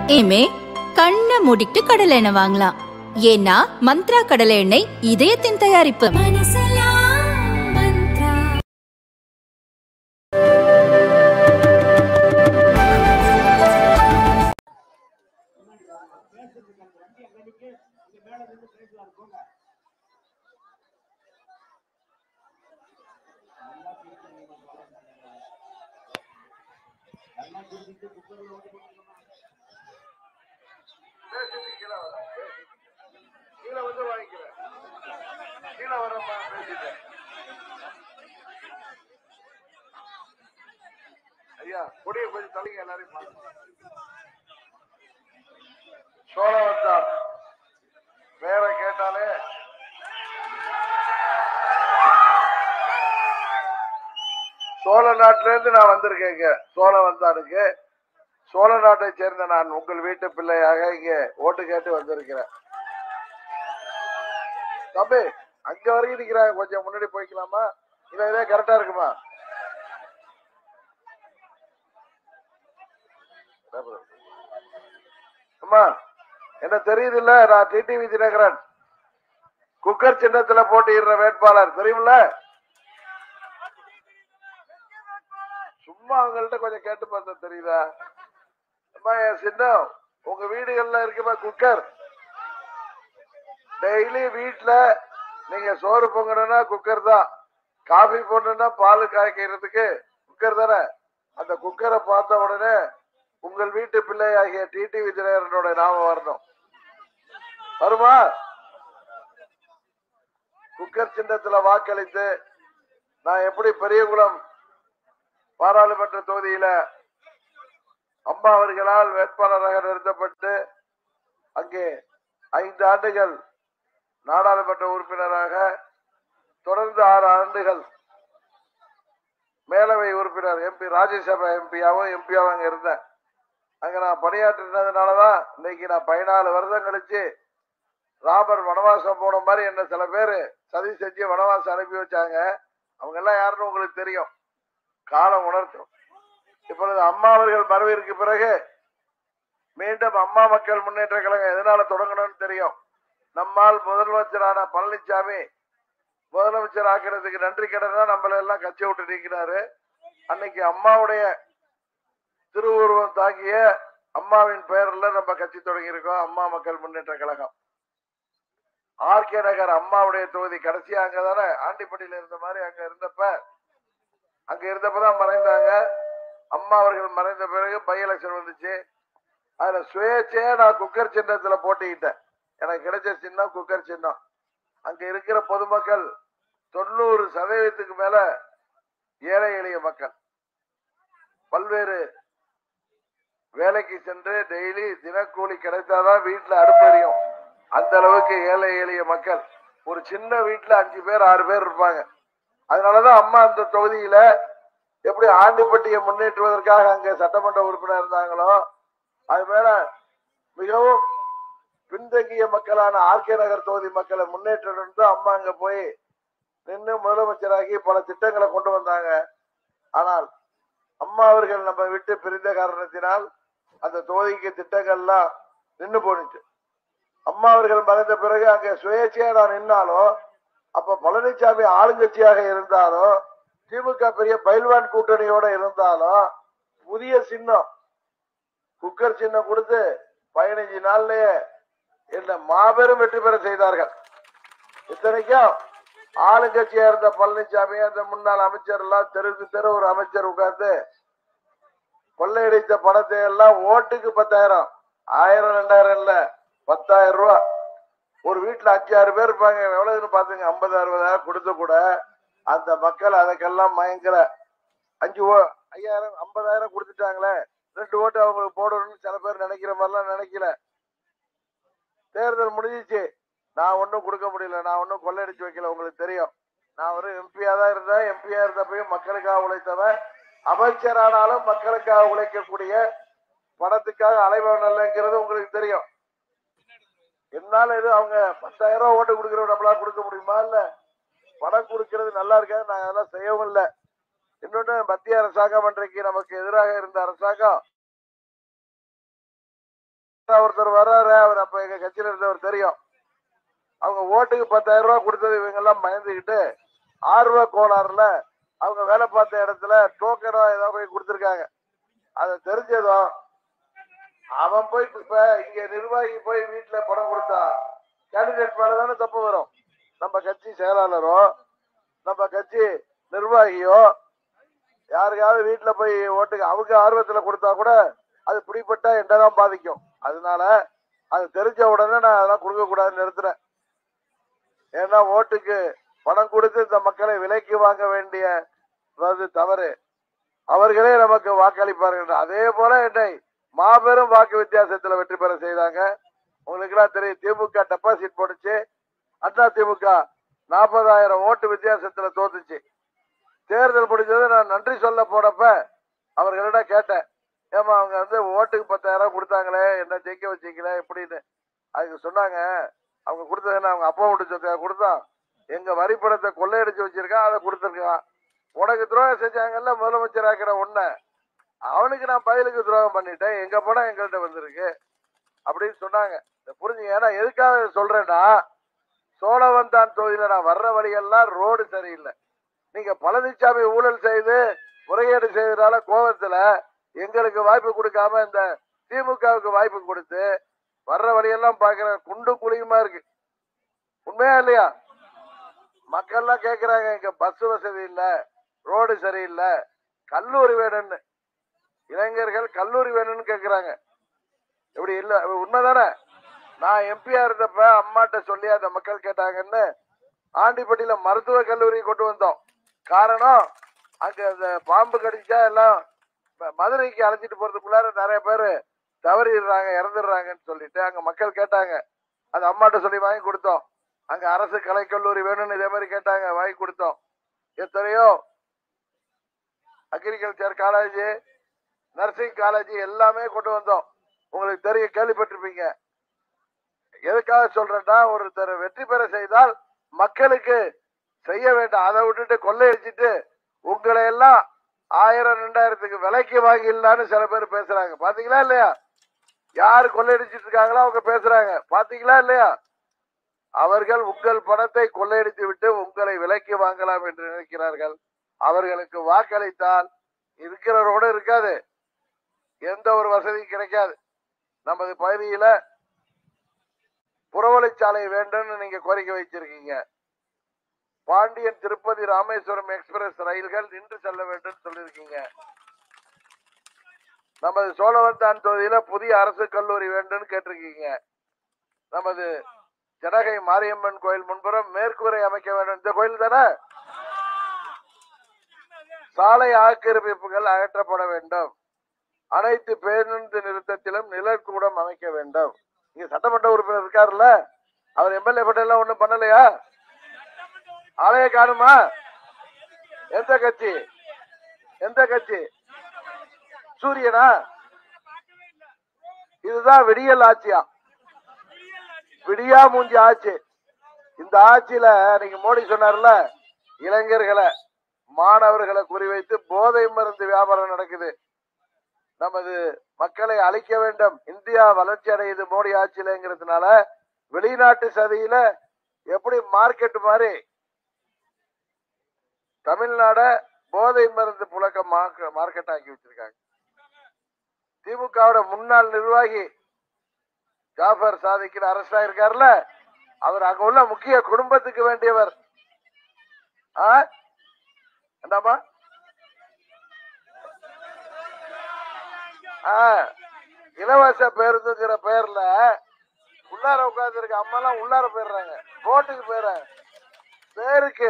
இனிமே கண்ணை மூடிட்டு கடலை எண்ணெய் வாங்கலாம் ஏன்னா மந்த்ரா கடலை எண்ணெய் இதயத்தின் தயாரிப்பு கீழே வந்து வாங்கிக்கிறேன் கீழே வரப்பா பேசிட்டேன் ஐயா கொடியை கொஞ்சம் தள்ளிங்க எல்லாரையும் பாருங்க. சோழவந்தார் பேரை கேட்டாலே சோழ நாட்டில இருந்து நான் வந்திருக்கேங்க சோழவந்தானுக்கு சோழ நாட்டை சேர்ந்த நான் உங்கள் வீட்டு பிள்ளையாக இங்க ஓட்டு கேட்டு வந்திருக்கிறேன் தம்பி அங்க வரைக்கும் நிக்கிறாங்க கொஞ்சம் முன்னாடி போய்க்கலாமா இல்ல இதே கரெக்டா இருக்குமா அம்மா என்ன தெரியுது இல்ல நான் டிடிவி தினகரன் குக்கர் சின்னத்துல போட்டியிடுற வேட்பாளர் தெரியுமில்ல சும்மா அவங்கள்ட்ட கொஞ்சம் கேட்டு பார்த்தா தெரியுதா அம்மா என் சின்னம் உங்க வீடுகள்ல இருக்குமா குக்கர் டெய்லி வீட்ல நீங்க சோறு பொங்கணும்னா குக்கர் தான் காஃபி போடணும்னா பால் காய்க்கிறதுக்கு குக்கர் தானே அந்த குக்கரை பார்த்த உடனே உங்கள் வீட்டு பிள்ளை ஆகிய டிடி விஜயனோட நாம வரணும் வருமா குக்கர் சின்னத்துல வாக்களித்து நான் எப்படி பெரியகுளம் பாராளுமன்ற தொகுதியில அம்மா அவர்களால் வேட்பாளராக நிறுத்தப்பட்டு அங்கே ஐந்து ஆண்டுகள் நாடாளுமன்ற உறுப்பினராக தொடர்ந்து ஆறு ஆண்டுகள் மேலவை உறுப்பினர் எம்பி ராஜ்யசபா எம்பியாவும் எம்பியாவும் அங்க இருந்தேன் அங்க நான் பணியாற்றினதுனாலதான் இன்னைக்கு நான் பதினாலு வருஷம் கழிச்சு ராமர் வனவாசம் போன மாதிரி என்ன சில பேர் சதி செஞ்சு வனவாசம் அனுப்பி வச்சாங்க அவங்க எல்லாம் யாருன்னு உங்களுக்கு தெரியும் காலம் உணர்த்தும் இப்பொழுது அம்மா அவர்கள் மறைவிற்கு பிறகு மீண்டும் அம்மா மக்கள் முன்னேற்ற கழகம் எதனால தொடங்கணும்னு தெரியும் நம்மால் முதலமைச்சரான பழனிசாமி முதலமைச்சர் ஆக்கிறதுக்கு நன்றி கடனா நம்மள எல்லாம் கட்சி விட்டு நீக்கினாரு அன்னைக்கு அம்மாவுடைய திருவுருவம் தாக்கிய அம்மாவின் பெயர்ல நம்ம கட்சி தொடங்கி இருக்கோம் அம்மா மக்கள் முன்னேற்ற கழகம் ஆர்கே நகர் அம்மாவுடைய தொகுதி கடைசியா அங்கதானே ஆண்டிப்பட்டியில இருந்த மாதிரி அங்க இருந்தப்ப அங்க இருந்தப்பதான் மறைந்தாங்க அம்மா அவர்கள் மறைந்த பிறகு பை எலெக்ஷன் வந்துச்சு அதுல சுயேட்சையா நான் குக்கர் சின்னத்துல போட்டிக்கிட்டேன் எனக்கு கிடைச்ச சின்னம் குக்கர் சின்னம் அங்க இருக்கிற பொதுமக்கள் தொண்ணூறு சதவீதத்துக்கு மேல ஏழை எளிய மக்கள் பல்வேறு வேலைக்கு சென்று டெய்லி தினக்கூலி கிடைத்தாதான் வீட்டுல அடுப்பெரியும் அந்த அளவுக்கு ஏழை எளிய மக்கள் ஒரு சின்ன வீட்டுல அஞ்சு பேர் ஆறு பேர் இருப்பாங்க அதனாலதான் அம்மா அந்த தொகுதியில எப்படி ஆண்டிப்பட்டியை முன்னேற்றுவதற்காக அங்க சட்டமன்ற உறுப்பினர் இருந்தாங்களோ அது மேல மிகவும் பின்தங்கிய மக்களான ஆர்கே நகர் தொகுதி மக்களை முன்னேற்றம் தான் அம்மா அங்க போய் நின்று முதலமைச்சராகி பல திட்டங்களை கொண்டு வந்தாங்க ஆனால் அம்மா அவர்கள் நம்ம விட்டு பிரிந்த காரணத்தினால் அந்த தொகுதிக்கு திட்டங்கள்லாம் நின்று போனுச்சு அம்மா அவர்கள் மறைந்த பிறகு அங்க சுயேட்சையா நான் நின்னாலும் அப்ப பழனிசாமி ஆளுங்கட்சியாக இருந்தாலும் திமுக பெரிய பயில்வான் கூட்டணியோட இருந்தாலும் புதிய சின்னம் குக்கர் சின்னம் கொடுத்து பதினஞ்சு நாள்லயே என்ன மாபெரும் வெற்றி பெற செய்தார்கள் இத்தனைக்கும் ஆளுங்கட்சியா இருந்த பழனிசாமி அந்த முன்னாள் அமைச்சர் எல்லாம் தெருவுக்கு தெரு ஒரு அமைச்சர் உட்கார்ந்து கொள்ளையடித்த பணத்தை எல்லாம் ஓட்டுக்கு பத்தாயிரம் ஆயிரம் ரெண்டாயிரம் இல்ல பத்தாயிரம் ரூபாய் ஒரு வீட்டுல அஞ்சு ஆறு பேர் இருப்பாங்க எவ்வளவுன்னு பாத்துங்க ஐம்பது அறுபதாயிரம் கொடுத்து கூட அந்த மக்கள் அதுக்கெல்லாம் மயங்கல அஞ்சு ஓ ஐயாயிரம் ஐம்பதாயிரம் கொடுத்துட்டாங்களே ரெண்டு ஓட்டு அவங்களுக்கு போடணும்னு சில பேர் நினைக்கிற மாதிரிலாம் நினைக்கல தேர்தல் முடிஞ்சிச்சு நான் ஒன்றும் கொடுக்க முடியல நான் ஒன்றும் கொள்ளையடிச்சு வைக்கல உங்களுக்கு தெரியும் நான் ஒரு எம்பியா தான் இருந்தேன் எம்பியா இருந்தப்பையும் மக்களுக்காக உழைத்தவன் அமைச்சரானாலும் மக்களுக்காக உழைக்கக்கூடிய பணத்துக்காக அலைபவன் இல்லைங்கிறது உங்களுக்கு தெரியும் என்னால இது அவங்க பத்தாயிரம் ரூபாய் ஓட்டு கொடுக்குறவங்க நம்மளால கொடுக்க முடியுமா இல்ல பணம் கொடுக்கறது நல்லா இருக்காது நான் அதெல்லாம் செய்யவும் இல்லை இன்னொன்னு மத்திய அரசாங்கம் அன்றைக்கு நமக்கு எதிராக இருந்த அரசாங்கம் ஒருத்தர் வர்றாரு அவர் அப்ப எங்க கட்சியில இருந்தவர் தெரியும் அவங்க ஓட்டுக்கு பத்தாயிரம் ரூபாய் கொடுத்தது இவங்க எல்லாம் பயந்துகிட்டு ஆர்வ கோளாறுல அவங்க வேலை பார்த்த இடத்துல டோக்கனோ ஏதோ போய் கொடுத்துருக்காங்க அதை தெரிஞ்சதும் அவன் போய் இப்ப இங்க நிர்வாகி போய் வீட்டுல பணம் கொடுத்தா கேண்டிடேட் மேல தானே தப்பு வரும் நம்ம கட்சி செயலாளரோ நம்ம கட்சி நிர்வாகியோ யாருக்காவது வீட்டுல போய் ஓட்டுக்கு அவங்க ஆர்வத்துல கொடுத்தா கூட அது பிடிப்பட்டா என்னதான் பாதிக்கும் அதனால அது தெரிஞ்ச உடனே நான் அதெல்லாம் கொடுக்க கூடாதுன்னு நிறுத்துறேன் ஏன்னா ஓட்டுக்கு பணம் கொடுத்து இந்த மக்களை விலைக்கு வாங்க வேண்டிய அது தவறு அவர்களே நமக்கு வாக்களிப்பார்கள் அதே போல என்னை மாபெரும் வாக்கு வித்தியாசத்துல வெற்றி பெற செய்தாங்க உங்களுக்கு எல்லாம் தெரியும் திமுக டெபாசிட் போட்டுச்சு அண்ணா திமுக நாற்பதாயிரம் ஓட்டு வித்தியாசத்துல தோத்துச்சு தேர்தல் முடிஞ்சது நான் நன்றி சொல்ல போனப்ப அவர்களிடம் கேட்டேன் ஏமா அவங்க வந்து ஓட்டுக்கு பத்தாயிரம் கொடுத்தாங்களே என்ன ஜெயிக்க வச்சீங்களே எப்படின்னு அதுக்கு சொன்னாங்க அவங்க கொடுத்தது என்ன அவங்க அப்பா விட்டு சொத்தை கொடுத்தான் எங்க வரிப்பணத்தை கொள்ளையடிச்சு வச்சிருக்கான் அதை கொடுத்துருக்கான் உனக்கு துரோகம் செஞ்சாங்கல்ல முதலமைச்சர் ஆக்கிற உன்ன அவனுக்கு நான் பதிலுக்கு துரோகம் பண்ணிட்டேன் எங்க பணம் எங்கள்கிட்ட வந்திருக்கு அப்படின்னு சொன்னாங்க இதை புரிஞ்சுங்க ஏன்னா எதுக்காக இதை சொல்றேன்னா சோழவந்தான் தொகுதியில நான் வர்ற வழியெல்லாம் ரோடு சரியில்லை நீங்க பழனிசாமி ஊழல் செய்து முறைகேடு செய்ததால கோபத்துல எங்களுக்கு வாய்ப்பு கொடுக்காம இந்த திமுகவுக்கு வாய்ப்பு கொடுத்து வர்ற வழியெல்லாம் பாக்குற குண்டு குழியுமா இருக்கு உண்மையா இல்லையா மக்கள்லாம் கேக்குறாங்க இங்க பஸ் வசதி இல்ல ரோடு சரியில்லை கல்லூரி வேணும்னு இளைஞர்கள் கல்லூரி வேணும்னு கேக்குறாங்க எப்படி இல்ல உண்மைதானே நான் எம்பியா இருந்தப்ப அம்மாட்ட சொல்லி அந்த மக்கள் கேட்டாங்கன்னு ஆண்டிப்பட்டியில மருத்துவ கல்லூரி கொண்டு வந்தோம் காரணம் அங்க அந்த பாம்பு கடிச்சா எல்லாம் ம- மதுரைக்கு அழைச்சிட்டு போறதுக்குள்ளார நிறைய பேர் தவறிடுறாங்க இறந்துடுறாங்கன்னு சொல்லிட்டு அங்க மக்கள் கேட்டாங்க அது அம்மாட்ட சொல்லி வாங்கி கொடுத்தோம் அங்க அரசு கலைக்கல்லூரி வேணும்னு இதே மாதிரி கேட்டாங்க வாங்கி கொடுத்தோம் எத்தனையோ அக்ரிகல்ச்சர் காலேஜ் நர்சிங் காலேஜ் எல்லாமே கொண்டு வந்தோம் உங்களுக்கு தெரியும் கேள்விப்பட்டிருப்பீங்க எதுக்காக சொல்றேன்னா ஒருத்தர் வெற்றி பெற செய்தால் மக்களுக்கு செய்ய வேண்டாம் அதை விட்டுட்டு கொள்ளையடிச்சிட்டு உங்களை எல்லாம் ஆயிரம் ரெண்டாயிரத்துக்கு விலைக்கு வாங்கிடலான்னு சில பேர் பேசுறாங்க பாத்தீங்களா இல்லையா யாரு கொள்ளையடிச்சிட்டு இருக்காங்களோ அவங்க பேசுறாங்க பாத்தீங்களா இல்லையா அவர்கள் உங்கள் பணத்தை கொள்ளையடித்து விட்டு உங்களை விலைக்கு வாங்கலாம் என்று நினைக்கிறார்கள் அவர்களுக்கு வாக்களித்தால் இருக்கிற ரோடு இருக்காது எந்த ஒரு வசதியும் கிடைக்காது நமது பகுதியில புறவழிச்சாலை வேண்டும்னு நீங்க கோரிக்கை வச்சிருக்கீங்க பாண்டியன் திருப்பதி ராமேஸ்வரம் எக்ஸ்பிரஸ் ரயில்கள் நின்று செல்ல வேண்டும் சொல்லியிருக்கீங்க நமது சோழவந்தான் தொகுதியில புதிய அரசு கல்லூரி வேண்டும்னு கேட்டிருக்கீங்க நமது ஜனகை மாரியம்மன் கோயில் முன்புறம் மேற்கூரை அமைக்க வேண்டும் இந்த கோயில் தானே சாலை ஆக்கிரமிப்புகள் அகற்றப்பட வேண்டும் அனைத்து பேருந்து நிறுத்தத்திலும் நிழற்கூடம் அமைக்க வேண்டும் இங்க சட்டமன்ற உறுப்பினர் இருக்காருல்ல அவர் எம்எல்ஏ பட்டெல்லாம் ஒண்ணும் பண்ணலையா ஆளைய காணுமா எந்த கட்சி எந்த கட்சி சூரியனா இதுதான் விடியல் ஆட்சியா விடியா மூஞ்சி ஆட்சி இந்த ஆட்சியில நீங்க மோடி சொன்னார்ல இளைஞர்களை மாணவர்களை குறிவைத்து போதை மருந்து வியாபாரம் நடக்குது நமது மக்களை அழிக்க வேண்டும் இந்தியா வளர்ச்சி அடையுது மோடி ஆட்சியிலங்கிறதுனால வெளிநாட்டு சதியில எப்படி மார்க்கெட் மாதிரி தமிழ்நாட போதை மருந்து புழக்க மார்க்கெட் ஆக்கி வச்சிருக்காங்க திமுகவோட முன்னாள் நிர்வாகி ஜாஃபர் சாதிக்கு அரஸ்ட் ஆயிருக்காருல்ல அவர் அங்க உள்ள முக்கிய குடும்பத்துக்கு வேண்டியவர் ஆ? என்னம்மா ஆ, இலவச பேருந்துங்கிற பேர்ல உள்ளார உட்கார்ந்து இருக்க அம்மா எல்லாம் உள்ளார போயிடுறாங்க ரோட்டுக்கு போயிடுறாங்க பேருக்கு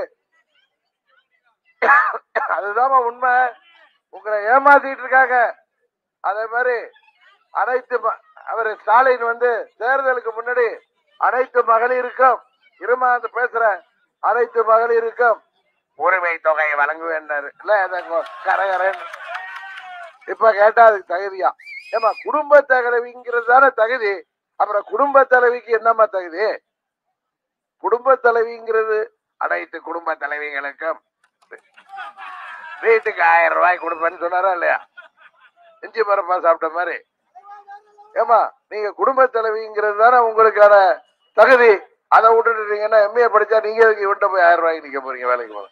அதுதாம்மா உண்மை உங்களை ஏமாத்திட்டு இருக்காங்க அதே மாதிரி அனைத்து ம- அவர் ஸ்டாலின் வந்து தேர்தலுக்கு முன்னாடி அனைத்து மகளிருக்கும் இருமா அந்த பேசுறேன் அனைத்து மகளிருக்கும் உரிமை தொகையை வழங்குவேன்னாரு இல்ல அந்த கொ- கரகரன்னு இப்ப கேட்டா அதுக்கு தகுதியா ஏமா குடும்ப தலைவிங்கிறது தானே தகுதி அப்புறம் குடும்ப தலைவிக்கு என்னம்மா தகுதி குடும்ப தலைவிங்கிறது அனைத்து குடும்ப தலைவிகளுக்கும் வீட்டுக்கு ஆயிரம் ரூபாய் கொடுப்பேன்னு சொன்னாரா இல்லையா இஞ்சி மரப்பா சாப்பிட்ட மாதிரி ஏமா நீங்க குடும்ப தலைவிங்கிறது தானே உங்களுக்கான தகுதி அதை விட்டுட்டீங்கன்னா எம்ஏ படிச்சா நீங்க எதுக்கு இவன்ட்ட போய் ஆயிரம் ரூபாய்க்கு நிக்க போறீங்க வேலைக்கு போக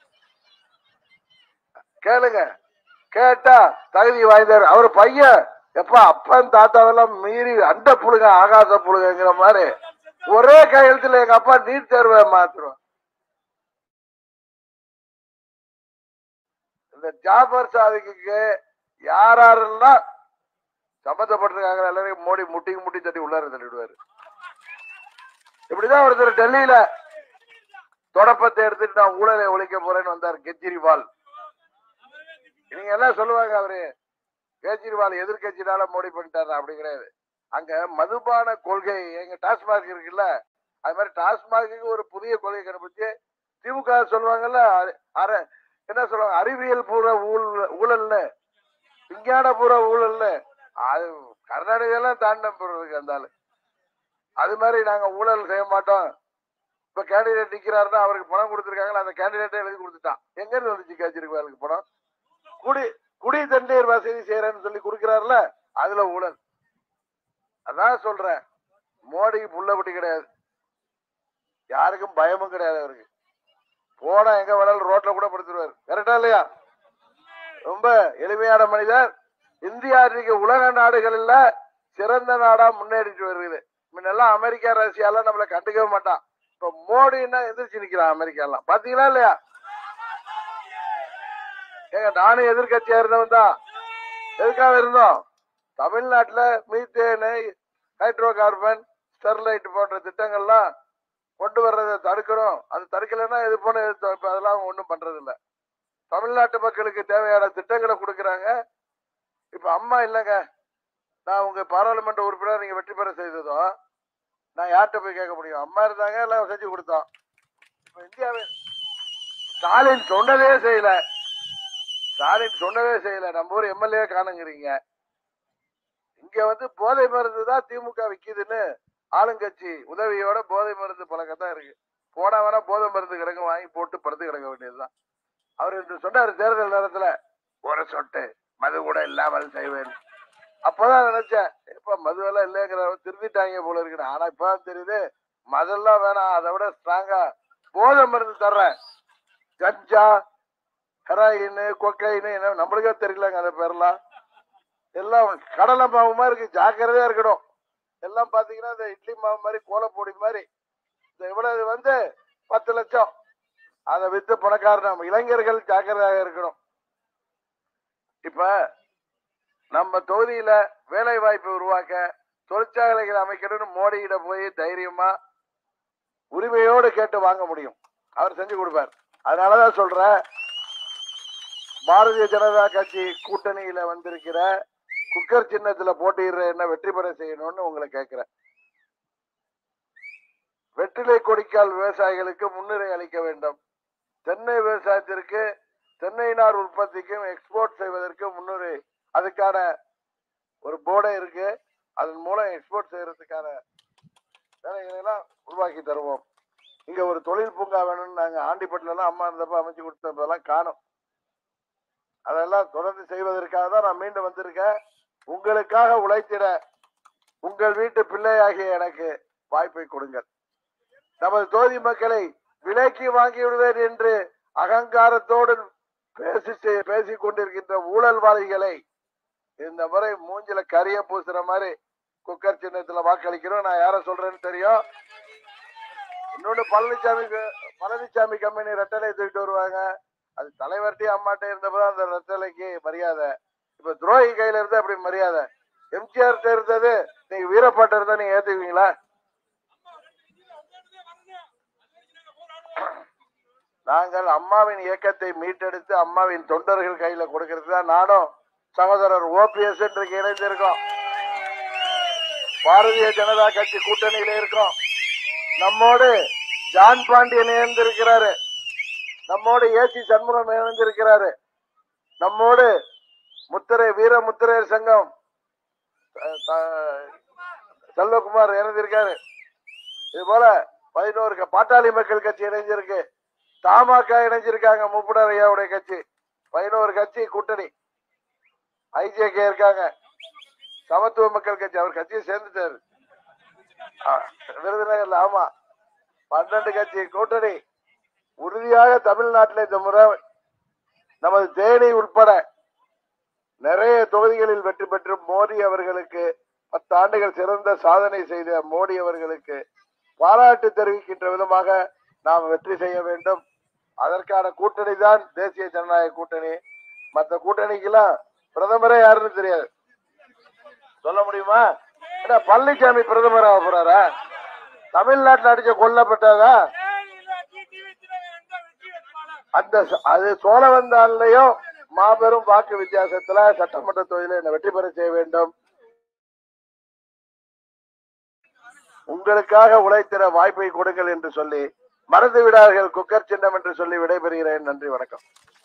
கேளுங்க கேட்டா தகுதி வாய்ந்தார் அவர் பையன் எப்ப அப்பன் தாத்தாவெல்லாம் மீறி அண்ட புழுங்க ஆகாச புழுங்கிற மாதிரி ஒரே கையெழுத்துல எங்க அப்பா நீட் தேர்வை மாத்துருவோம் இந்த ஜாபர் சாதிக்கு யார் யாரெல்லாம் சம்மந்தப்பட்டிருக்காங்க எல்லாரையும் மோடி முட்டி முட்டி தட்டி உள்ளார தள்ளிடுவாரு இப்படிதான் ஒருத்தர் டெல்லியில தொடப்பத்தை எடுத்துட்டு நான் ஊழலை ஒழிக்க போறேன்னு வந்தார் கெஜ்ரிவால் நீங்க எல்லாம் சொல்லுவாங்க அவரு கெஜ்ரிவால் எதிர்கட்சினால மோடி பண்ணிட்டாரு அப்படி கிடையாது அங்க மதுபான கொள்கை எங்க டாஸ்மாக் இருக்குல்ல அது மாதிரி டாஸ்மாக்கு ஒரு புதிய கொள்கை கண்டுபிடிச்சு திமுக சொல்லுவாங்கல்ல அ- அர என்ன சொல்லுவாங்க அறிவியல் பூர்வ ஊழல் ஊழல்னு விஞ்ஞான பூர்வ ஊழல்னு அது கர்நாடகாலாம் தாண்ட போறதுக்கு அந்த ஆளு அது மாதிரி நாங்க ஊழல் செய்ய மாட்டோம் இப்ப கேண்டிடேட் நிக்கிறாருன்னா அவருக்கு பணம் கொடுத்துருக்காங்களா அந்த கேண்டிடேட்டே எழுதி கொடுத்துட்டான் எங்க இருந்து வந்துச்சு கேஜ்ரிவாலுக்கு பணம் குடி குடி தண்ணீர் வசதி செய்யறேன்னு சொல்லி கொடுக்கிறாருல அதுல ஊழல் அதான் சொல்றேன் மோடிக்கு புள்ளப்பட்டி கிடையாது யாருக்கும் பயமும் கிடையாது அவருக்கு போனா எங்க வேணாலும் ரோட்ல கூட படுத்துருவாரு கரெக்டா இல்லையா ரொம்ப எளிமையான மனிதர் இந்தியா இன்னைக்கு உலக நாடுகள்ல சிறந்த நாடா முன்னேறிட்டு வருது முன்னெல்லாம் அமெரிக்கா ரஷ்யாலாம் நம்மள கண்டுக்கவே மாட்டான் இப்ப மோடின்னா எந்திரிச்சு நிக்கிறான் அமெரிக்கா எல்லாம் பாத்தீங்களா இல்லையா ஏங்க நானும் எதிர்கட்சியா இருந்தவன் தான் எதுக்காக இருந்தோம் தமிழ்நாட்டுல மீத்தேனு ஹைட்ரோ கார்பன் ஸ்டெர்லைட் போன்ற திட்டங்கள்லாம் கொண்டு வர்றதை தடுக்கணும் அது தடுக்கலைன்னா இது போன இப்ப அதெல்லாம் ஒண்ணும் பண்றது இல்ல தமிழ்நாட்டு மக்களுக்கு தேவையான திட்டங்களை கொடுக்கறாங்க இப்ப அம்மா இல்லைங்க நான் உங்க பாராளுமன்ற உறுப்பினர் நீங்க வெற்றி பெற செய்ததும் நான் யார்கிட்ட போய் கேட்க முடியும் அம்மா இருந்தாங்க எல்லாம் செஞ்சு கொடுத்தோம் இப்ப இந்தியாவே ஸ்டாலின் சொன்னதே செய்யல ஸ்டாலின் சொன்னதே செய்யல நம்ம ஊர் எம்எல்ஏ காணுங்கிறீங்க இங்க வந்து போதை மருந்து தான் திமுக விக்குதுன்னு ஆளுங்கட்சி உதவியோட போதை மருந்து பழக்கம் தான் இருக்கு போனா வேணா போதை மருந்து கிடக்கு வாங்கி போட்டு படுத்து கிடக்க வேண்டியதுதான் அவர் இன்று சொன்னாரு தேர்தல் நேரத்துல ஒரு சொட்டு மது கூட இல்லாமல் செய்வேன் அப்பதான் நினைச்சேன் இப்ப மது எல்லாம் இல்லைங்கிற திருந்திட்டாங்க போல இருக்கு ஆனா இப்பதான் தெரியுது மதெல்லாம் வேணாம் அதை விட ஸ்ட்ராங்கா போதை மருந்து தர்றேன் கஞ்சா ஹெராயின் கொக்கைன்னு என்ன நம்மளுக்கே தெரியலங்க அந்த பேர்லாம் எல்லாம் கடலை மாவு மாதிரி இருக்கு ஜாக்கிரதையா இருக்கணும் எல்லாம் பாத்தீங்கன்னா இந்த இட்லி மாவு மாதிரி கோலப்பொடி மாதிரி இந்த இவ்வளவு வந்து பத்து லட்சம் அதை வித்து பணக்காரன் நம்ம இளைஞர்கள் ஜாக்கிரதையாக இருக்கணும் இப்ப நம்ம தொகுதியில வேலை வாய்ப்பு உருவாக்க தொழிற்சாலைகள் அமைக்கணும்னு மோடியிட போய் தைரியமா உரிமையோடு கேட்டு வாங்க முடியும் அவர் செஞ்சு கொடுப்பார் அதனாலதான் சொல்றேன் பாரதிய ஜனதா கட்சி கூட்டணியில வந்திருக்கிற குக்கர் சின்னத்துல போட்டியிடுற என்ன வெற்றி பெற செய்யணும்னு உங்களை கேட்கிறேன் வெற்றிலை கொடிக்கால் விவசாயிகளுக்கு முன்னுரிமை அளிக்க வேண்டும் தென்னை விவசாயத்திற்கு தென்னை நார் உற்பத்திக்கும் எக்ஸ்போர்ட் செய்வதற்கு முன்னுரிமை அதுக்கான ஒரு போர்டே இருக்கு அதன் மூலம் எக்ஸ்போர்ட் செய்யறதுக்கான வேலைகளை எல்லாம் உருவாக்கி தருவோம் இங்க ஒரு தொழில் பூங்கா வேணும்னு நாங்க ஆண்டிப்பட்டில எல்லாம் அம்மா இருந்தப்ப அமைச்சு கொடுத்ததெல்லாம் காணும் அதெல்லாம் தொடர்ந்து செய்வதற்காக தான் நான் மீண்டும் வந்திருக்கேன் உங்களுக்காக உழைத்திட உங்கள் வீட்டு பிள்ளையாகிய எனக்கு வாய்ப்பை கொடுங்கள் நமது தொகுதி மக்களை விலைக்கு வாங்கி விடுவேன் என்று அகங்காரத்தோடு பேசி பேசிக் கொண்டிருக்கின்ற ஊழல்வாதிகளை இந்த முறை மூஞ்சில கரிய பூசுற மாதிரி குக்கர் சின்னத்துல வாக்களிக்கிறோம் நான் யார சொல்றேன்னு தெரியும் இன்னொன்னு பழனிசாமி பழனிசாமி கம்பெனி ரெட்டலை தூக்கிட்டு வருவாங்க அது தலைவர்கிட்டயும் அம்மாட்ட இருந்தப்பதான் அந்த ரெட்டலைக்கு மரியாதை இப்ப துரோகி கையில இருந்தா அப்படி மரியாதை எம்ஜிஆர் இருந்தது நீங்க வீரப்பாட்ட இருந்தா நீங்க ஏத்துக்குவீங்களா நாங்கள் அம்மாவின் இயக்கத்தை மீட்டெடுத்து அம்மாவின் தொண்டர்கள் கையில கொடுக்கிறது தான் நானும் சகோதரர் ஓபிஎஸ் இன்றைக்கு இணைந்திருக்கோம் பாரதிய ஜனதா கட்சி கூட்டணியில இருக்கோம் நம்மோடு ஜான் பாண்டியன் இணைந்திருக்கிறாரு நம்மோடு ஏசி சண்முகம் இணைந்திருக்கிறாரு நம்மோடு முத்திரை வீர முத்திரையர் சங்கம் அஹ், த- செல்வகுமார் இணைந்திருக்காரு இது போல பதினோரு க- பாட்டாளி மக்கள் கட்சி இணைஞ்சிருக்கு தமாக இணைஞ்சிருக்காங்க முப்புடர் ஐயாவுடைய கட்சி பதினோரு கட்சி கூட்டணி ஐஜேகே இருக்காங்க சமத்துவ மக்கள் கட்சி அவர் கட்சியை சேர்ந்துட்டாரு ஆ, விருதுநகர்ல ஆமா பன்னெண்டு கட்சி கூட்டணி உறுதியாக தமிழ்நாட்டில் இந்த முறை நமது தேனி உட்பட நிறைய தொகுதிகளில் வெற்றி பெற்று மோடி அவர்களுக்கு பத்து ஆண்டுகள் சிறந்த சாதனை செய்த மோடி அவர்களுக்கு பாராட்டு தெரிவிக்கின்ற விதமாக நாம் வெற்றி செய்ய வேண்டும் அதற்கான கூட்டணி தான் தேசிய ஜனநாயக கூட்டணி மற்ற கூட்டணிக்கெல்லாம் பிரதமரே யாருன்னு தெரியாது சொல்ல முடியுமா என்ன பழனிசாமி பிரதமர் ஆக போறாரா தமிழ்நாட்டில் அடிச்ச கொல்லப்பட்டதா அந்த ச- அது சோழவந்தான்லயும் மாபெரும் வாக்கு வித்தியாசத்துல சட்டமன்ற தொகுதியில என்னை வெற்றி பெற செய்ய வேண்டும் உங்களுக்காக உழைத்திட வாய்ப்பை கொடுங்கள் என்று சொல்லி மறந்து விடார்கள் குக்கர் சின்னம் என்று சொல்லி விடைபெறுகிறேன் நன்றி வணக்கம்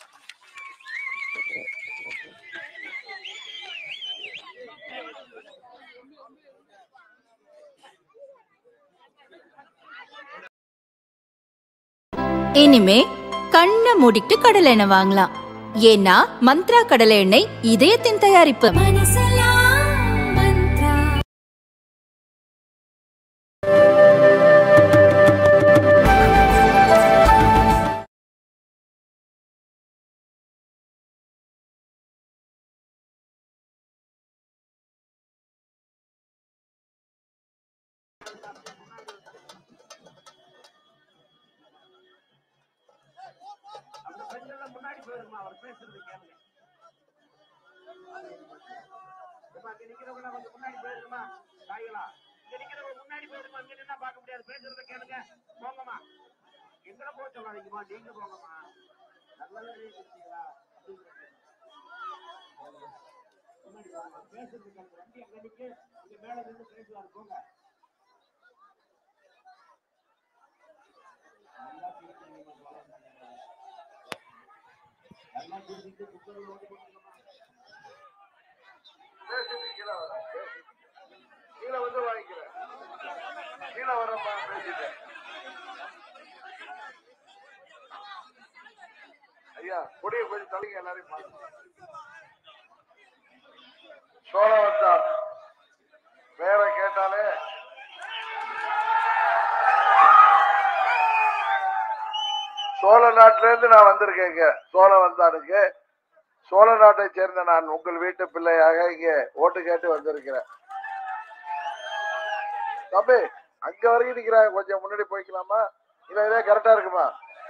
இனிமே கண்ணை மூடிட்டு கடலை எண்ணெய் வாங்கலாம் ஏன்னா மந்த்ரா கடலை எண்ணெய் இதயத்தின் தயாரிப்பு கீழே வந்து வாங்கிக்கிறேன் கீழே வரப்பா பேசிட்டேன் ஐயா கொடியை கொஞ்சம் தள்ளிங்க எல்லாரையும் பாருங்க சோழவந்தார் பேரை கேட்டாலே சோழ நாட்டில இருந்து நான் வந்திருக்கேங்க சோழவந்தானுக்கு சோழ நாட்டை சேர்ந்த நான் உங்கள் வீட்டு பிள்ளையாக இங்க ஓட்டு கேட்டு வந்திருக்கிறேன் தம்பி அங்க வரைக்கும் நிக்கிறாங்க கொஞ்சம் முன்னாடி போய்க்கலாமா இல்ல இதே கரெக்டா இருக்குமா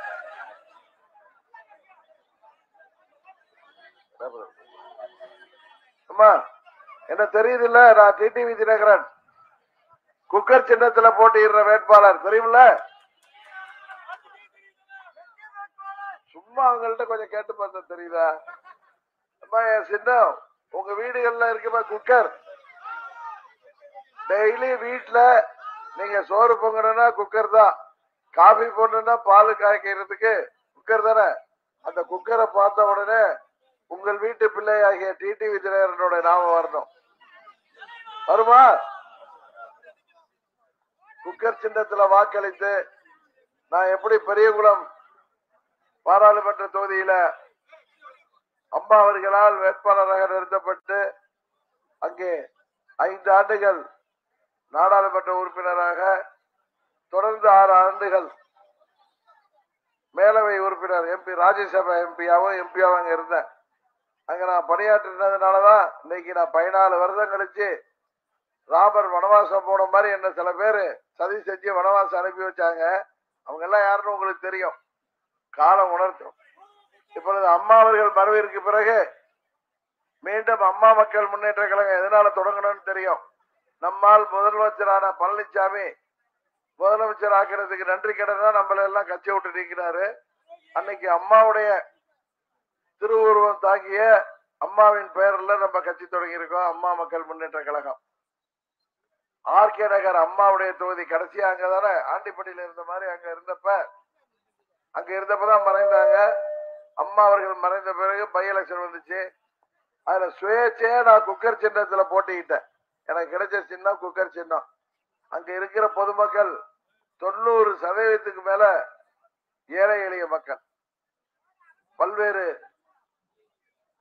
அம்மா என்ன தெரியுது இல்ல நான் டிடிவி தினகரன் குக்கர் சின்னத்துல போட்டியிடுற வேட்பாளர் தெரியுமில்ல சும்மா அவங்கள்ட்ட கொஞ்சம் கேட்டு பார்த்தா தெரியுதா அம்மா என் சின்னம் உங்க வீடுகள்ல இருக்குமா குக்கர் டெய்லி வீட்ல நீங்க சோறு பொங்கணும்னா குக்கர் தான் காபி போடணும்னா பால் காய்க்கிறதுக்கு குக்கர் தானே அந்த குக்கரை பார்த்த உடனே உங்கள் வீட்டு பிள்ளை ஆகிய டிடி விஜயனோட நாம வரணும் வருமா குக்கர் சின்னத்துல வாக்களித்து நான் எப்படி பெரியகுளம் பாராளுமன்ற தொகுதியில அம்மா அவர்களால் வேட்பாளராக நிறுத்தப்பட்டு அங்கே ஐந்து ஆண்டுகள் நாடாளுமன்ற உறுப்பினராக தொடர்ந்து ஆறு ஆண்டுகள் மேலவை உறுப்பினர் எம்பி ராஜ்யசபா எம்பியாவும் எம்பியாவும் அங்க இருந்தேன் அங்க நான் பணியாற்றினதுனாலதான் இன்னைக்கு நான் பதினாலு வருஷம் கழிச்சு ராமர் வனவாசம் போன மாதிரி என்ன சில பேர் சதி செஞ்சு வனவாசம் அனுப்பி வச்சாங்க அவங்க எல்லாம் யாருன்னு உங்களுக்கு தெரியும் காலம் உணர்த்தும் இப்பொழுது அம்மா அவர்கள் மறைவிற்கு பிறகு மீண்டும் அம்மா மக்கள் முன்னேற்ற கழகம் எதனால தொடங்கணும்னு தெரியும் நம்மால் முதலமைச்சரான பழனிசாமி முதலமைச்சர் ஆக்கிறதுக்கு நன்றி கடனா நம்மள எல்லாம் கட்சி விட்டு நீக்கினாரு அன்னைக்கு அம்மாவுடைய திருவுருவம் தாங்கிய அம்மாவின் பெயர்ல நம்ம கட்சி தொடங்கி இருக்கோம் அம்மா மக்கள் முன்னேற்ற கழகம் ஆர்கே நகர் அம்மாவுடைய தொகுதி கடைசியா அங்கதானே ஆண்டிப்பட்டியில இருந்த மாதிரி அங்க இருந்தப்ப அங்க இருந்தப்பதான் மறைந்தாங்க அம்மா அவர்கள் மறைந்த பிறகு பை எலெக்ஷன் வந்துச்சு அதுல சுயேட்சையா நான் குக்கர் சின்னத்துல போட்டிக்கிட்டேன் எனக்கு கிடைச்ச சின்னம் குக்கர் சின்னம் அங்க இருக்கிற பொதுமக்கள் தொண்ணூறு சதவீதத்துக்கு மேல ஏழை எளிய மக்கள் பல்வேறு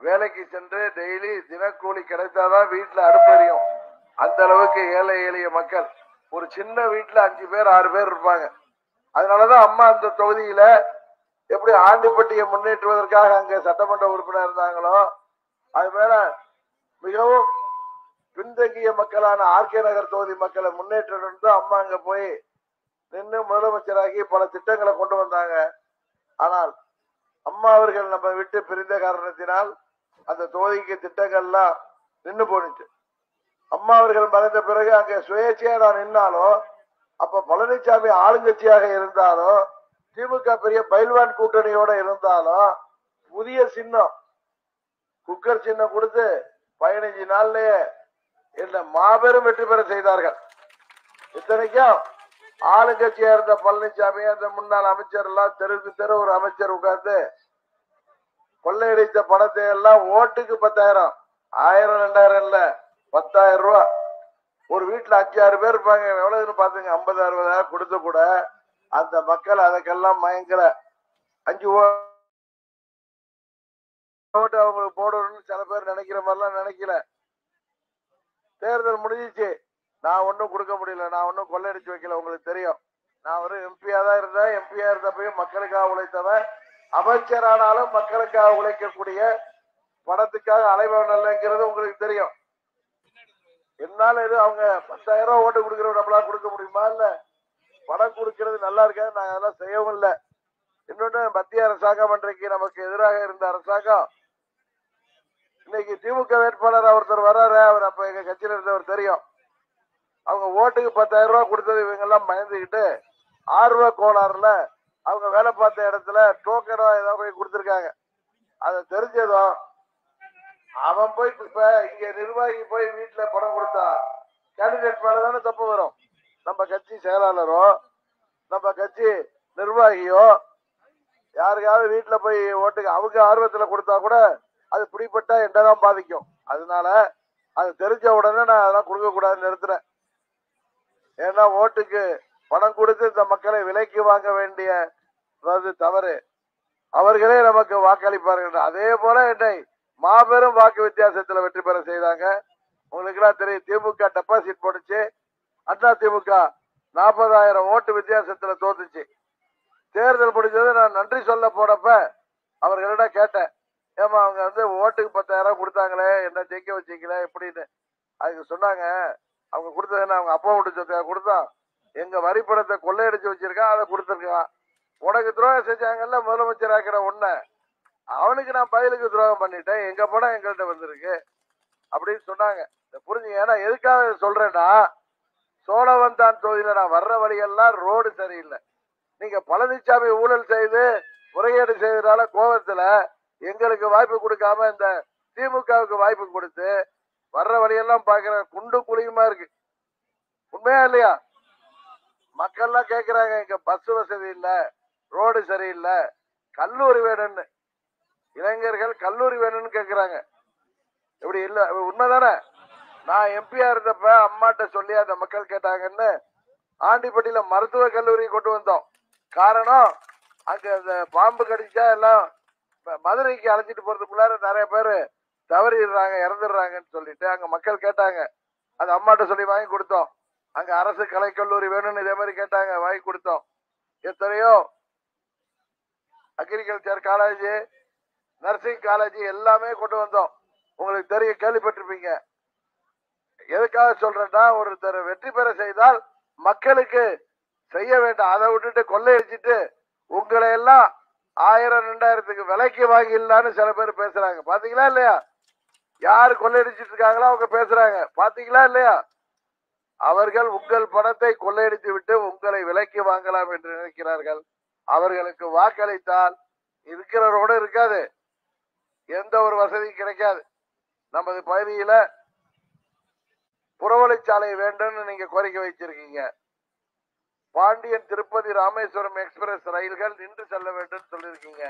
வேலைக்கு சென்று டெய்லி தினக்கூலி கிடைத்தாதான் வீட்டுல அடுப்பெரியும் அந்த அளவுக்கு ஏழை எளிய மக்கள் ஒரு சின்ன வீட்டுல அஞ்சு பேர் ஆறு பேர் இருப்பாங்க அதனாலதான் அம்மா அந்த தொகுதியில எப்படி ஆண்டிப்பட்டியை முன்னேற்றுவதற்காக அங்க சட்டமன்ற உறுப்பினர் இருந்தாங்களோ அது மேல மிகவும் பின்தங்கிய மக்களான ஆர்கே நகர் தொகுதி மக்களை முன்னேற்றம் தான் அம்மா அங்க போய் நின்று முதலமைச்சராகி பல திட்டங்களை கொண்டு வந்தாங்க ஆனால் அம்மா அவர்கள் நம்ம விட்டு பிரிந்த காரணத்தினால் அந்த தொகுதிக்கு திட்டங்கள்லாம் நின்று போனுச்சு அம்மா அவர்கள் மறைந்த பிறகு அங்க சுயேட்சையா நான் நின்னாலும் அப்ப பழனிசாமி ஆளுங்கட்சியாக இருந்தாலும் திமுக பெரிய பைல்வான் கூட்டணியோட இருந்தாலும் புதிய சின்னம் குக்கர் சின்னம் கொடுத்து பதினஞ்சு நாள்லயே என்ன மாபெரும் வெற்றி பெற செய்தார்கள் இத்தனைக்கும் ஆளுங்கட்சியா இருந்த பழனிசாமி அந்த முன்னாள் அமைச்சர் எல்லாம் தெருவுக்கு தெரு ஒரு அமைச்சர் உட்கார்ந்து கொள்ளையடித்த பணத்தை எல்லாம் ஓட்டுக்கு பத்தாயிரம் ஆயிரம் ரெண்டாயிரம் இல்ல பத்தாயிரம் ரூபாய் ஒரு வீட்டுல அஞ்சு ஆறு பேர் இருப்பாங்க எவ்வளவுன்னு பாத்துங்க ஐம்பது அறுபதாயிரம் கொடுத்து கூட அந்த மக்கள் அதுக்கெல்லாம் மயங்கல அஞ்சு ஓ- ஓட்டு அவங்களுக்கு போடணும்னு சில பேர் நினைக்கிற மாதிரிலாம் நினைக்கல தேர்தல் முடிஞ்சிச்சு நான் ஒன்றும் கொடுக்க முடியல நான் ஒன்றும் கொள்ளையடிச்சு வைக்கல உங்களுக்கு தெரியும் நான் ஒரு எம்பியா தான் இருந்தேன் எம்பியா இருந்தப்பையும் மக்களுக்காக உழைத்தவன் அமைச்சர் ஆனாலும் மக்களுக்காக உழைக்கக்கூடிய பணத்துக்காக அலைபவன் அல்லங்கிறது உங்களுக்கு தெரியும் என்னால இது அவங்க பத்தாயிரம் ரூபாய் ஓட்டு கொடுக்குறவங்க நம்மளால கொடுக்க முடியுமா இல்ல பணம் கொடுக்கறது நல்லா இருக்காது நாங்க அதெல்லாம் செய்யவும் இல்லை இன்னொன்னு மத்திய அரசாங்கம் அன்றைக்கு நமக்கு எதிராக இருந்த அரசாங்கம் இன்னைக்கு திமுக வேட்பாளர் ஒருத்தர் வர்றாரு அவர் அப்ப எங்க கட்சியில இருந்தவர் தெரியும் அவங்க ஓட்டுக்கு பத்தாயிரம் ரூபாய் கொடுத்தது இவங்க எல்லாம் பயந்துகிட்டு ஆர்வ கோளாறுல அவங்க வேலை பார்த்த இடத்துல டோக்கனோ ஏதாவது போய் கொடுத்துருக்காங்க அதை தெரிஞ்சதும் அவன் போய் இப்ப இங்க நிர்வாகி போய் வீட்டுல பணம் கொடுத்தா கேண்டிடேட் மேல தானே தப்பு வரும் நம்ம கட்சி செயலாளரோ நம்ம கட்சி நிர்வாகியோ யாருக்காவது வீட்டுல போய் ஓட்டுக்கு அவங்க ஆர்வத்துல கொடுத்தா கூட அது பிடிப்பட்டா என்னதான் பாதிக்கும் அதனால அது தெரிஞ்ச உடனே நான் அதெல்லாம் கொடுக்க கூடாதுன்னு நிறுத்துறேன் ஏன்னா ஓட்டுக்கு பணம் கொடுத்து இந்த மக்களை விலைக்கு வாங்க வேண்டிய அது தவறு அவர்களே நமக்கு வாக்களிப்பார்கள் அதே போல என்னை மாபெரும் வாக்கு வித்தியாசத்துல வெற்றி பெற செய்தாங்க உங்களுக்கு எல்லாம் தெரியும் திமுக டெபாசிட் போட்டுச்சு அண்ணா திமுக நாற்பதாயிரம் ஓட்டு வித்தியாசத்துல தோத்துச்சு தேர்தல் முடிஞ்சது நான் நன்றி சொல்ல போனப்ப அவர்களிடம் கேட்டேன் ஏமா அவங்க வந்து ஓட்டுக்கு பத்தாயிரம் கொடுத்தாங்களே என்ன ஜெயிக்க வச்சீங்களே எப்படின்னு அதுக்கு சொன்னாங்க அவங்க கொடுத்தது என்ன அவங்க அப்பா வீட்டு சொத்தையா கொடுத்தான் எங்க வரி பணத்தை கொள்ளையடிச்சு வச்சிருக்கான் அதை கொடுத்துருக்கான் உனக்கு துரோகம் செஞ்சாங்கல்ல முதலமைச்சர் ஆக்கிற உன்ன அவனுக்கு நான் பதிலுக்கு துரோகம் பண்ணிட்டேன் எங்க பணம் எங்கள்கிட்ட வந்திருக்கு அப்படின்னு சொன்னாங்க இதை புரிஞ்சுங்க ஏன்னா எதுக்காக இதை சொல்றேன்னா சோழவந்தான் தொகுதியில நான் வர்ற வழியெல்லாம் ரோடு சரியில்லை நீங்க பழனிசாமி ஊழல் செய்து முறைகேடு செய்ததால கோபத்துல எங்களுக்கு வாய்ப்பு கொடுக்காம இந்த திமுகவுக்கு வாய்ப்பு கொடுத்து வர்ற வழியெல்லாம் பாக்குற குண்டு குழியுமா இருக்கு உண்மையா இல்லையா மக்கள்லாம் கேக்குறாங்க இங்க பஸ் வசதி இல்ல ரோடு சரியில்லை கல்லூரி வேணும்னு இளைஞர்கள் கல்லூரி வேணும்னு கேக்குறாங்க இப்படி இல்ல உண்மைதானே நான் எம்பியா இருந்தப்ப அம்மாட்ட சொல்லி அந்த மக்கள் கேட்டாங்கன்னு ஆண்டிப்பட்டியில மருத்துவ கல்லூரி கொண்டு வந்தோம் காரணம் அங்க அந்த பாம்பு கடிச்சா எல்லாம் ம- மதுரைக்கு அழைச்சிட்டு போறதுக்குள்ளார நிறைய பேர் தவறிடுறாங்க இறந்துடுறாங்கன்னு சொல்லிட்டு அங்க மக்கள் கேட்டாங்க அது அம்மாட்ட சொல்லி வாங்கி கொடுத்தோம் அங்க அரசு கலைக்கல்லூரி வேணும்னு இதே மாதிரி கேட்டாங்க வாங்கி கொடுத்தோம் எத்தனையோ அக்ரிகல்ச்சர் காலேஜ் நர்சிங் காலேஜ் எல்லாமே கொண்டு வந்தோம் உங்களுக்கு தெரியும் கேள்விப்பட்டிருப்பீங்க எதுக்காக சொல்றேன்னா ஒருத்தர் வெற்றி பெற செய்தால் மக்களுக்கு செய்ய வேண்டாம் அதை விட்டுட்டு கொள்ளையடிச்சிட்டு உங்களை எல்லாம் ஆயிரம் ரெண்டாயிரத்துக்கு விலைக்கு வாங்கிடலான்னு சில பேர் பேசுறாங்க பாத்தீங்களா இல்லையா யார் கொள்ளையடிச்சிட்டு இருக்காங்களோ அவங்க பேசுறாங்க பாத்தீங்களா இல்லையா அவர்கள் உங்கள் பணத்தை கொள்ளையடித்து விட்டு உங்களை விலைக்கு வாங்கலாம் என்று நினைக்கிறார்கள் அவர்களுக்கு வாக்களித்தால் இருக்கிற ரோடு இருக்காது எந்த ஒரு வசதியும் கிடைக்காது நமது பகுதியில புறவழிச்சாலை வேண்டும்னு நீங்க கோரிக்கை வச்சிருக்கீங்க பாண்டியன் திருப்பதி ராமேஸ்வரம் எக்ஸ்பிரஸ் ரயில்கள் நின்று செல்ல வேண்டும் சொல்லியிருக்கீங்க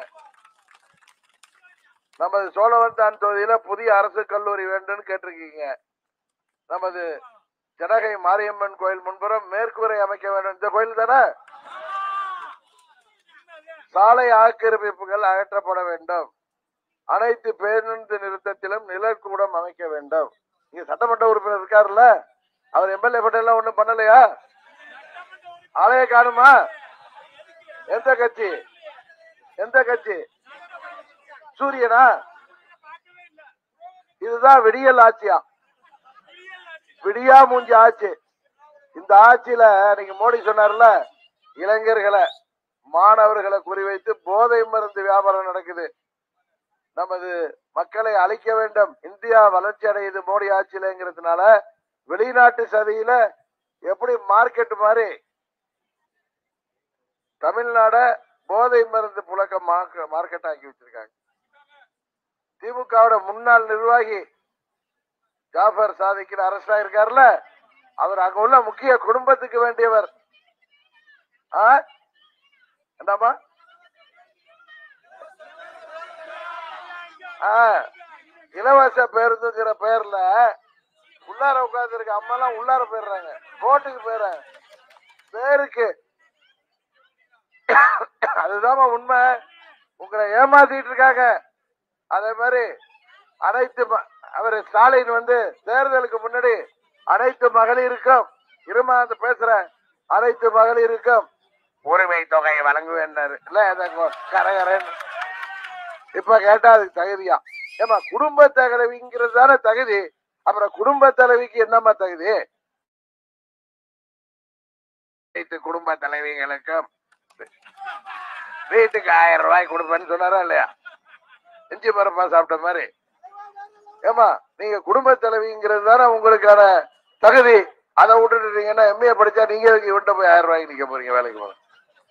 நமது சோழவந்தான் தொகுதியில புதிய அரசு கல்லூரி வேண்டும்னு கேட்டிருக்கீங்க நமது ஜனகை மாரியம்மன் கோயில் முன்புறம் மேற்கூரை அமைக்க வேண்டும் இந்த கோயில் தானே சாலை ஆக்கிரமிப்புகள் அகற்றப்பட வேண்டும் அனைத்து பேருந்து நிறுத்தத்திலும் நிழற்கூடம் அமைக்க வேண்டும் இங்க சட்டமன்ற உறுப்பினர் இருக்காருல்ல அவர் எம்எல்ஏ பட்டம் ஒண்ணும் பண்ணலையா ஆளைய காணுமா எந்த கட்சி எந்த கட்சி சூரியனா இதுதான் விடியல் ஆட்சியா விடியா மூஞ்சி ஆட்சி இந்த ஆட்சியில நீங்க மோடி சொன்னார்ல இளைஞர்களை மாணவர்களை குறிவைத்து போதை மருந்து வியாபாரம் நடக்குது நமது மக்களை அழிக்க வேண்டும் இந்தியா வளர்ச்சி அடையுது மோடி ஆட்சியிலங்கிறதுனால வெளிநாட்டு சதியில எப்படி மார்க்கெட் மாதிரி தமிழ்நாட போதை மருந்து புழக்க மார்க்கெட் ஆக்கி வச்சிருக்காங்க திமுகவோட முன்னாள் நிர்வாகி ஜாஃபர் சாதிக்கிற அரசா இருக்காருல்ல அவர் அங்க உள்ள முக்கிய குடும்பத்துக்கு வேண்டியவர் ஆ? என்னம்மா ஆ, இலவச பேருந்துங்கிற பேர்ல உள்ளார உட்கார்ந்து இருக்க அம்மா எல்லாம் உள்ளார போயிடுறாங்க ரோட்டுக்கு போயிடுறாங்க பேருக்கு அதுதாம்மா உண்மை உங்களை ஏமாத்திட்டு இருக்காங்க அதே மாதிரி அனைத்து ம- அவர் ஸ்டாலின் வந்து தேர்தலுக்கு முன்னாடி அனைத்து மகளிருக்கும் இருமா அந்த பேசுறேன் அனைத்து மகளிருக்கும் உரிமை தொகையை வழங்குவேன்னாரு இல்ல அந்த கொ- கரகரன்னு இப்ப கேட்டா அதுக்கு தகுதியா ஏமா குடும்ப தலைவிங்கிறது தானே தகுதி அப்புறம் குடும்ப தலைவிக்கு என்னம்மா தகுதி அனைத்து குடும்ப தலைவிகளுக்கும் வீட்டுக்கு ஆயிரம் ரூபாய் கொடுப்பேன்னு சொன்னாரா இல்லையா இஞ்சி பரப்பா சாப்பிட்ட மாதிரி ஏமா நீங்க குடும்ப தலைவிங்கிறது தானே உங்களுக்கான தகுதி அதை விட்டுட்டீங்கன்னா எம்ஏ படிச்சா நீங்க எதுக்கு இவன்ட்ட போய் ஆயிரம் ரூபாய்க்கு நிக்க போறீங்க வேலைக்கு போக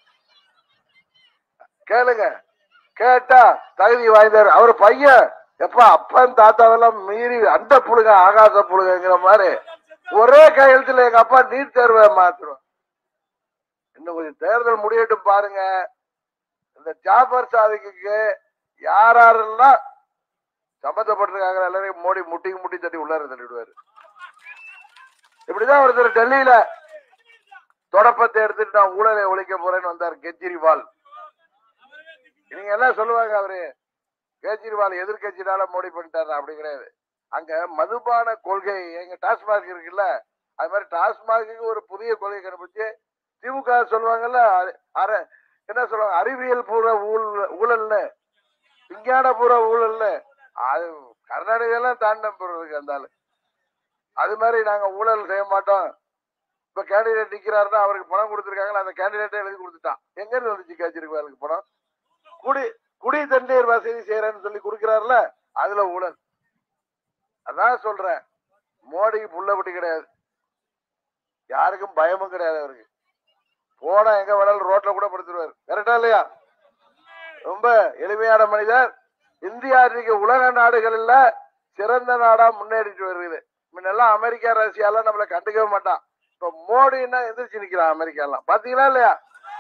கேளுங்க கேட்டா தகுதி வாய்ந்தார் அவர் பையன் எப்ப அப்பன் தாத்தாவெல்லாம் மீறி அந்த புழுக ஆகாச புழுகங்கிற மாதிரி ஒரே கையெழுத்துல எங்க அப்பா நீட் தேர்வை மாத்துறோம் இன்னும் கொஞ்சம் தேர்தல் முடியட்டும் பாருங்க இந்த ஜாபர் சாதிக்கு யார் யாரெல்லாம் சம்மந்தப்பட்டிருக்காங்க எல்லாரையும் மோடி முட்டிக்கு முட்டி தட்டி உள்ளார தள்ளிடுவாரு இப்படிதான் ஒருத்தர் டெல்லியில தொடப்பத்தை எடுத்துட்டு நான் ஊழலை ஒழிக்க போறேன்னு வந்தார் கெஜ்ரிவால் நீங்க எல்லாம் சொல்லுவாங்க அவரு கெஜ்ரிவால் எதிர்கட்சினால மோடி பண்ணிட்டாரு அப்படி கிடையாது அங்க மதுபான கொள்கை எங்க டாஸ்மாக் இருக்குல்ல அது மாதிரி டாஸ்மாக்கு ஒரு புதிய கொள்கை கண்டுபிடிச்சு திமுக சொல்லுவாங்கல்ல அ- அர என்ன சொல்லுவாங்க அறிவியல் பூர்வ ஊழல் ஊழல்னு விஞ்ஞான பூர்வ ஊழல்னு அது கர்நாடகாலாம் தாண்டம் போடுறதுக்கு அந்த ஆளு அது மாதிரி நாங்க ஊழல் செய்ய மாட்டோம் இப்ப கேண்டிடேட் நிக்கிறாருன்னா அவருக்கு பணம் கொடுத்துருக்காங்களா அந்த கேண்டிடேட்டே எழுதி கொடுத்துட்டான் எங்க இருந்து வந்துச்சு கேஜ்ரிவாலுக்கு பணம் குடி குடி தண்ணீர் வசதி செய்யறேன்னு சொல்லி கொடுக்கிறாருல அதுல ஊழல் அதான் சொல்றேன் மோடிக்கு புள்ளப்பட்டி கிடையாது யாருக்கும் பயமும் கிடையாது அவருக்கு போனா எங்க வேணாலும் ரோட்ல கூட படுத்துருவாரு கரெக்டா இல்லையா ரொம்ப எளிமையான மனிதர் இந்தியா இன்னைக்கு உலக நாடுகள்ல சிறந்த நாடா முன்னேறிட்டு வருது முன்னெல்லாம் அமெரிக்கா ரஷ்யாலாம் நம்மள கண்டுக்கவே மாட்டான் இப்ப மோடின்னா எந்திரிச்சு நிக்கிறான் அமெரிக்காலாம் பாத்தீங்களா இல்லையா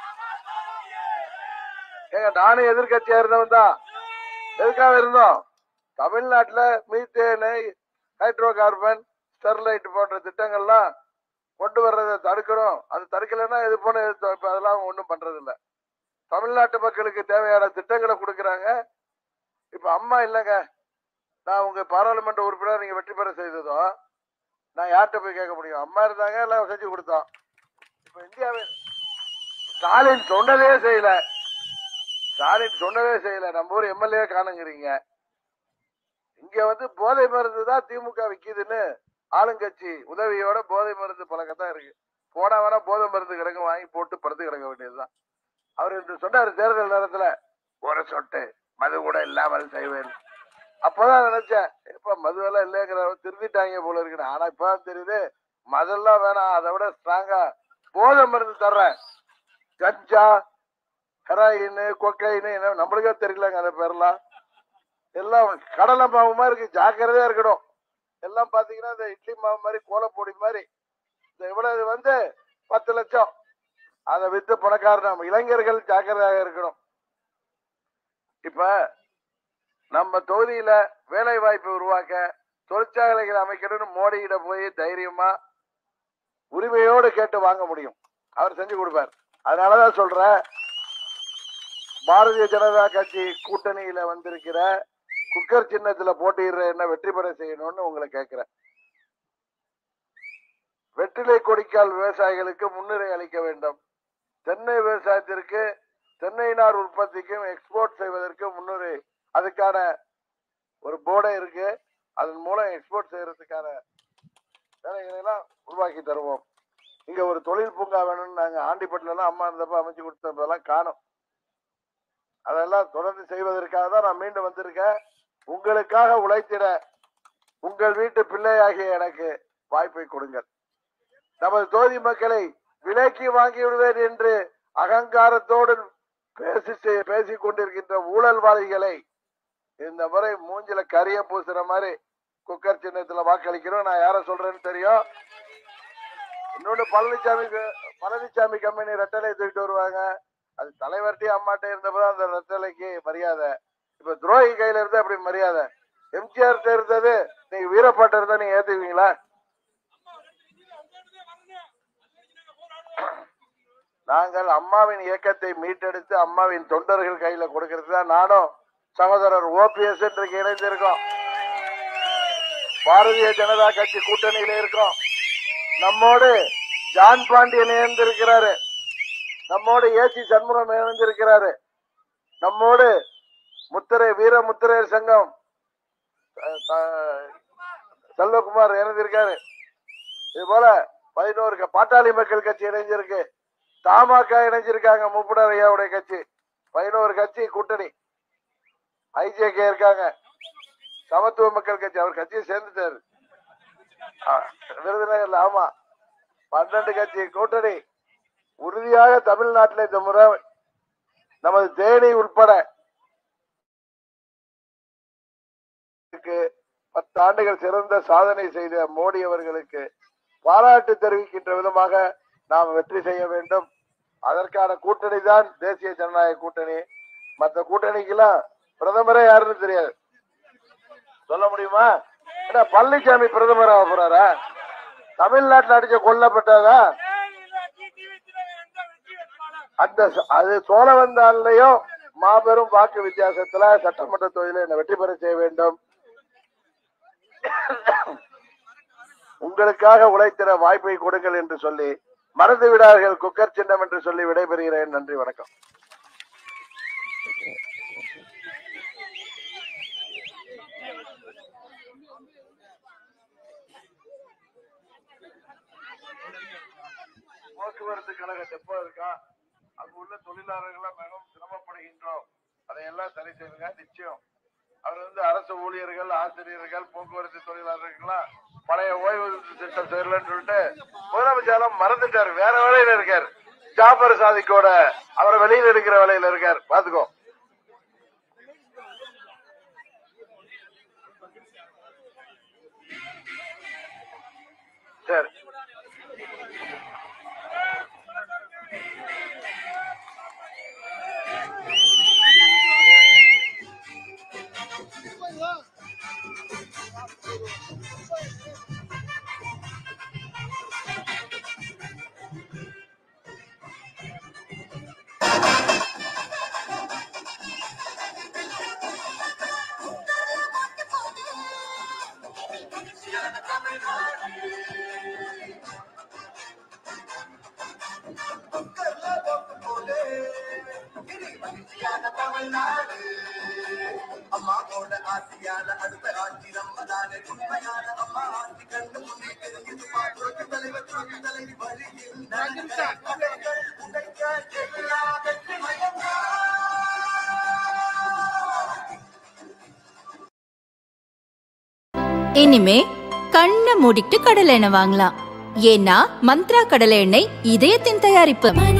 ஏங்க நானும் எதிர்கட்சியா இருந்தவன் தான் எதுக்காக இருந்தோம் தமிழ்நாட்டுல மீத்தேனு ஹைட்ரோ கார்பன் ஸ்டெர்லைட் போன்ற திட்டங்கள்லாம் கொண்டு வர்றதை தடுக்கிறோம் அது தடுக்கலைன்னா இது போன எதிர்த்தோம். இப்ப அதெல்லாம் ஒண்ணும் பண்றது இல்ல தமிழ்நாட்டு மக்களுக்கு தேவையான திட்டங்களை கொடுக்கறாங்க இப்ப அம்மா இல்லைங்க நான் உங்க பாராளுமன்ற உறுப்பினர் நீங்க வெற்றி பெற செய்ததோ நான் யார்கிட்ட போய் கேட்க முடியும் அம்மா இருந்தாங்க எல்லாம் செஞ்சு கொடுத்தோம் இப்ப இந்தியாவில் ஸ்டாலின் சொன்னதே செய்யல ஸ்டாலின் சொன்னதே செய்யல நம்ம ஊர் எம்எல்ஏ காணுங்கிறீங்க இங்க வந்து போதை மருந்து தான் திமுக விக்குதுன்னு ஆளுங்கட்சி உதவியோட போதை மருந்து பழக்கத்தான் இருக்கு போனா வேணா போதை மருந்து கிடக்கு வாங்கி போட்டு படுத்து கிடக்க வேண்டியதுதான் அவர் இன்று சொன்னாரு தேர்தல் நேரத்துல ஒரு சொட்டு மது கூட இல்லாமல் செய்வேன் அப்பதான் நினைச்சேன் இப்ப மது எல்லாம் இல்லைங்கிற திருந்திட்டாங்க போல இருக்கு ஆனா இப்பதான் தெரியுது மதெல்லாம் வேணாம் அதை விட ஸ்ட்ராங்கா போதை மருந்து தர்றேன் கஞ்சா ஹெராயின் கொக்கைன்னு என்ன நம்மளுக்கே தெரியலங்க அந்த பேர்லாம் எல்லாம் கடலை மாவு மாதிரி இருக்கு ஜாக்கிரதையா இருக்கணும் எல்லாம் பாத்தீங்கன்னா இந்த இட்லி மாவு மாதிரி கோலப்பொடி மாதிரி இந்த இவ்வளவு வந்து பத்து லட்சம் அதை வித்து பணக்காரர் நம்ம இளைஞர்கள் ஜாக்கிரதையாக இருக்கணும் இப்ப நம்ம தொகுதியில வேலை வாய்ப்பு உருவாக்க தொழிற்சாலைகளை அமைக்கணும்னு மோடியிட போய் தைரியமா உரிமையோடு கேட்டு வாங்க முடியும் அவர் செஞ்சு கொடுப்பார் அதனாலதான் சொல்றேன் பாரதிய ஜனதா கட்சி கூட்டணியில வந்திருக்கிற குக்கர் சின்னத்துல போட்டியிடுற என்ன வெற்றி பெற செய்யணும்னு உங்களை கேட்கிறேன் வெற்றிலை கொடிக்கால் விவசாயிகளுக்கு முன்னுரை அளிக்க வேண்டும் தென்னை விவசாயத்திற்கு தென்னை நார் உற்பத்திக்கும் எக்ஸ்போர்ட் செய்வதற்கு முன்னுரை அதுக்கான ஒரு போர்டே இருக்கு அதன் மூலம் எக்ஸ்போர்ட் செய்யறதுக்கான வேலைகளை எல்லாம் உருவாக்கி தருவோம் இங்க ஒரு தொழில் பூங்கா வேணும்னு நாங்க ஆண்டிப்பட்டில எல்லாம் அம்மா இருந்தப்ப அமைச்சு கொடுத்தப்பெல்லாம் காணும் அதெல்லாம் தொடர்ந்து செய்வதற்காக தான் நான் மீண்டும் வந்திருக்கேன் உங்களுக்காக உழைத்திட உங்கள் வீட்டு பிள்ளையாகிய எனக்கு வாய்ப்பை கொடுங்கள் நமது தொகுதி மக்களை விலைக்கு வாங்கி விடுவேன் என்று அகங்காரத்தோடு பேசி செய்- பேசிக் கொண்டிருக்கின்ற ஊழல்வாதிகளை இந்த முறை மூஞ்சில கரிய பூசுற மாதிரி குக்கர் சின்னத்துல வாக்களிக்கிறோம் நான் யார சொல்றேன்னு தெரியும் இன்னொன்னு பழனிசாமி பழனிசாமி கம்பெனி ரெட்டலை தூக்கிட்டு வருவாங்க அது தலைவர்கிட்டயும் அம்மாட்ட இருந்தப்பதான் அந்த ரெட்டலைக்கு மரியாதை இப்ப துரோகி கையில இருந்தா அப்படி மரியாதை எம்ஜிஆர் இருந்தது நீங்க வீரப்பாட்ட இருந்தா நீங்க ஏத்துக்குவீங்களா நாங்கள் அம்மாவின் இயக்கத்தை மீட்டெடுத்து அம்மாவின் தொண்டர்கள் கையில கொடுக்கிறது தான் நானும் சகோதரர் ஓபிஎஸ் இன்றைக்கு இணைந்திருக்கோம் பாரதிய ஜனதா கட்சி கூட்டணியில இருக்கோம் நம்மோடு ஜான் பாண்டியன் இணைந்திருக்கிறாரு நம்மோடு ஏசி சண்முகம் இணைந்திருக்கிறாரு நம்மோடு முத்திரை வீர முத்திரையர் சங்கம் அஹ், த- செல்வகுமார் இணைந்திருக்காரு இது போல பதினோரு க- பாட்டாளி மக்கள் கட்சி இணைஞ்சிருக்கு தமாக இணைஞ்சிருக்காங்க முப்புடர் ஐயாவுடைய கட்சி பதினோரு கட்சி கூட்டணி ஐஜேகே இருக்காங்க சமத்துவ மக்கள் கட்சி அவர் கட்சியை சேர்ந்துட்டாரு ஆ, விருதுநகர்ல ஆமா பன்னெண்டு கட்சி கூட்டணி உறுதியாக தமிழ்நாட்டில் இந்த முறை நமது தேனி உட்பட க்கு பத்து ஆண்டுகள் சிறந்த சாதனை செய்த மோடி அவர்களுக்கு பாராட்டு தெரிவிக்கின்ற விதமாக நாம் வெற்றி செய்ய வேண்டும் அதற்கான கூட்டணி தான் தேசிய ஜனநாயக கூட்டணி மற்ற கூட்டணிக்கெல்லாம் பிரதமரே யாருன்னு தெரியாது சொல்ல முடியுமா ஏன்னா பழனிசாமி பிரதமர் ஆக போறாரா தமிழ்நாட்டில் அடிச்ச கொல்லப்பட்டதா அந்த ச- அது சோழவந்தான்லயும் மாபெரும் வாக்கு வித்தியாசத்துல சட்டமன்ற தொகுதியில என்னை வெற்றி பெற செய்ய வேண்டும் உங்களுக்காக உழைத்திட வாய்ப்பை கொடுங்கள் என்று சொல்லி மறந்து விடார்கள் குக்கர் சின்னம் என்று சொல்லி விடைபெறுகிறேன் நன்றி வணக்கம் போக்குவரத்து கழக டெப்போ இருக்கா அங்க உள்ள தொழிலாளர்கள் மிகவும் சிரமப்படுகின்றோம் அதையெல்லாம் சரி செய்யுங்க நிச்சயம் அவர் வந்து அரசு ஊழியர்கள் ஆசிரியர்கள் போக்குவரத்து தொழிலாளர்கள்லாம் பழைய ஓய்வு திட்டம் செய்யலன்னு சொல்லிட்டு முதலமைச்சர் மறந்துட்டாரு வேற வேலையில இருக்காரு ஜாபர் சாதிக்கோட அவரை வெளியில எடுக்கிற வேலையில இருக்காரு பாத்துக்கோ சரி அம்மாவோட ஆசையால அடுத்த ஆட்சி நம்மதானே உண்மையான அம்மா ஆட்சி கண்டு முன்னே தெரிஞ்சது பாட்டுக்கு தலைவர் துறவி தலைவி வழியில் நடைகள் உடைக்க எல்லா வெற்றி மயம்தான் இனிமே கண்ணை மூடிட்டு கடலை எண்ணெய் வாங்கலாம் ஏன்னா மந்த்ரா கடலை எண்ணெய் இதயத்தின் தயாரிப்பு